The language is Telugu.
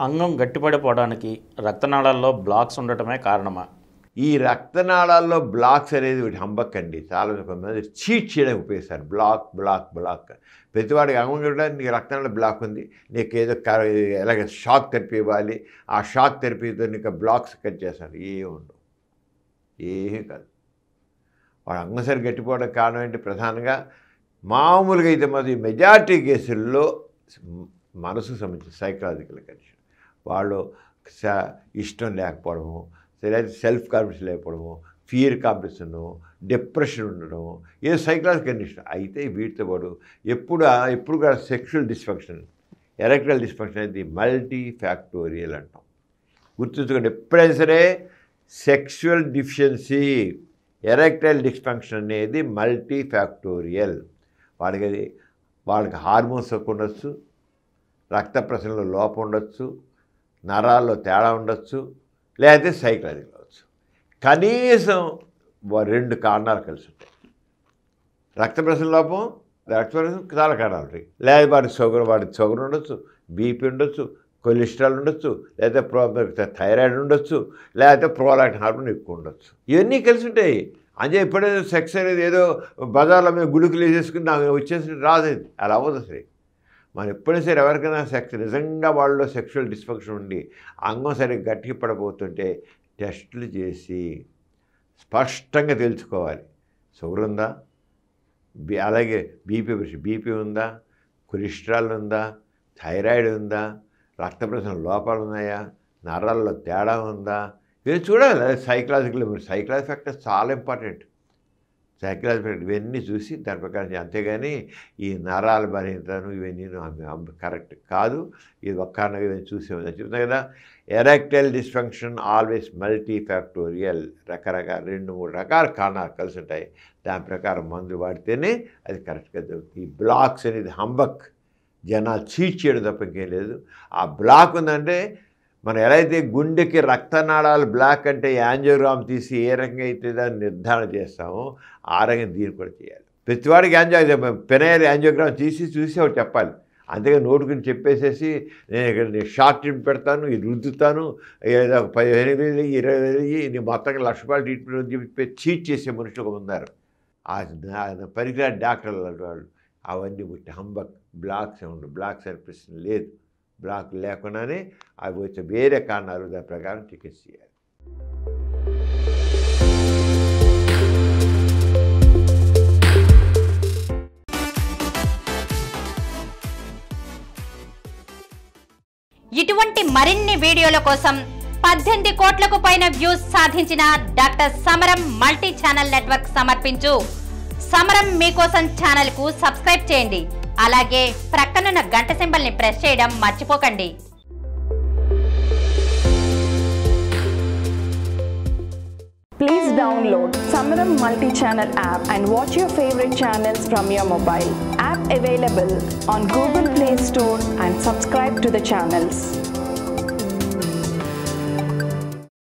అంగం గట్టిపడిపోవడానికి రక్తనాళాల్లో బ్లాక్స్ ఉండటమే కారణమా ఈ రక్తనాళాల్లో బ్లాక్స్ అనేది ఒకటి హంబక్ అండి చాలా కొంతమంది చీట్ చేయడానికి ఉపయోగిస్తారు బ్లాక్ బ్లాక్ బ్లాక్ ప్రతివాడికి అంగం కూడా నీకు రక్తనాళ బ్లాక్ ఉంది నీకు ఏదో క- ఎలాగ షాక్ థెరపీ ఇవ్వాలి ఆ షాక్ థెరపీతో నీకు బ్లాక్స్ కట్ చేస్తారు ఏమి ఉండవు ఏమీ కాదు వాడు అంగం సరి గట్టిపోవడం కారణం ఏంటి ప్రధానంగా మామూలుగా అయితే మాత్రం మెజారిటీ కేసుల్లో మనసు సంబంధించిన సైకలాజికల్ కండిషన్ వాళ్ళు స- ఇష్టం లేకపోవడము లేదా సెల్ఫ్ కాన్ఫిడెన్స్ లేకపోవడము ఫియర్ కాంపిటీషను డిప్రెషన్ ఉండడం ఏ సైకలాజికల్ కండిషన్ అయితే వీటితో పాటు ఎప్పుడు ఎప్పుడు కూడా సెక్షువల్ డిస్ఫంక్షన్ ఎరెక్టల్ డిస్ఫంక్షన్ అనేది మల్టీ ఫ్యాక్టోరియల్ అంటాం గుర్తుంచుకోండి ఎప్పుడైనా సరే సెక్షువల్ డిఫిషియన్సీ ఎరెక్టైల్ డిస్ఫంక్షన్ అనేది మల్టీ ఫ్యాక్టోరియల్ వాళ్ళకి అది వాళ్ళకి హార్మోన్స్ తక్కువ ఉండొచ్చు రక్త ప్రసరణలో లోపం ఉండొచ్చు నరాల్లో తేడా ఉండొచ్చు లేకపోతే సైకలాజికల్ అవ్వచ్చు కనీసం ఓ రెండు కారణాలు కలిసి ఉంటాయి రక్త ప్రసరణ లోపం రక్త ప్రసరణ చాలా కారణాలు ఉంటాయి లేదా వాడికి షుగర్ వాడికి షుగర్ ఉండొచ్చు బీపీ ఉండొచ్చు కొలెస్ట్రాల్ ఉండొచ్చు లేదా ప్రో థైరాయిడ్ ఉండొచ్చు లేకపోతే ప్రోలాక్టిన్ హార్మోన్ ఎక్కువ ఉండొచ్చు ఇవన్నీ కలిసి ఉంటాయి అంటే ఎప్పుడైనా సెక్స్ అనేది ఏదో బజార్లో మీద గుళికలు వేసేసుకుని నాకు వచ్చేసి రాదు అది. అలా అవ్వదు అసలు మనం ఎప్పుడైనా సరే ఎవరికైనా సెక్స్ నిజంగా వాళ్ళలో సెక్షువల్ డిస్ఫంక్షన్ ఉండి అంగం సరిగ్గా గట్టిగా పడబోతుంటే టెస్టులు చేసి స్పష్టంగా తెలుసుకోవాలి షుగర్ ఉందా బి అలాగే బీపీ బీపీ ఉందా కొలెస్ట్రాల్ ఉందా థైరాయిడ్ ఉందా రక్త ప్రసరణ లోపాలు ఉన్నాయా నరాల్లో తేడా ఉందా ఇవి చూడాలి సైకలాజికల్ సైకలాజీ ఫ్యాక్టర్స్ చాలా ఇంపార్టెంట్ సైకలాజీ ఫ్యాక్టర్ ఇవన్నీ చూసి దాని ప్రకారం చేయాలి. అంతేగాని ఈ నరాల బలహీనతను ఇవన్నీ కరెక్ట్ కాదు ఇది ఒక్క కారణంగా ఇవన్నీ చూసే చెప్తున్నా కదా erectile dysfunction always multi factorial రకరకాల రెండు మూడు రకాల కారణాలు కలిసి ఉంటాయి దాని ప్రకారం మందులు వాడితేనే అది కరెక్ట్గా జరుగుతుంది ఈ బ్లాక్స్ అనేది హంబక్ జనాలు చీట్ చేయడం తప్ప ఇంకేం లేదు ఆ బ్లాక్ ఉందంటే మనం ఎలా అయితే గుండెకి రక్తనాళాలు బ్లాక్ అంటే యాంజియోగ్రామ్ తీసి ఏ రకంగా అయితే దాన్ని నిర్ధారణ చేస్తామో ఆ రకంగా దీన్ని కూడా చేయాలి ప్రతివాడికి యాంజియో పెనైర్ యాంజియోగ్రామ్ తీసి చూసి ఒకటి చెప్పాలి అంతేగా నోటుకుని చెప్పేసేసి నేను ఇక్కడ నేను షార్ట్ ట్రీట్మెంట్ పెడతాను ఇది రుద్దుతాను ఏదో ఒక పదిహేను వేలు ఇరవై వేలు ఇయ్యి, నీ మొత్తంగా లక్ష రూపాయలు ట్రీట్మెంట్ అని చెప్పి చీట్ చేసే మనుషులు ఉన్నారు ఆ దా- పనికిరాని డాక్టర్లు లాంటి వాళ్ళు అవన్నీ పుట్టి హంబక్ బ్లాక్స్ ఉండవు బ్లాక్స్ అనే ప్రశ్న లేదు బ్లాక్ లేకుండానే అవి వచ్చే వేరే కారణాలు దాని ప్రకారం చికిత్స చేయాలి ఇటువంటి మరిన్ని వీడియోల కోసం పద్దెనిమిది కోట్లకు పైన వ్యూస్ సాధించిన డాక్టర్ సమరం మల్టీ ఛానల్ నెట్వర్క్ సమర్పించు సమరం మీకోసం ఛానల్ కు సబ్స్క్రైబ్ చేయండి అలాగే ప్రక్కనున్న గంట సింబల్ ని ప్రెస్ చేయడం మర్చిపోకండి Please download Samaram multi-channel app and watch your favorite channels from your mobile. App available on Google Play Store and subscribe to the channels.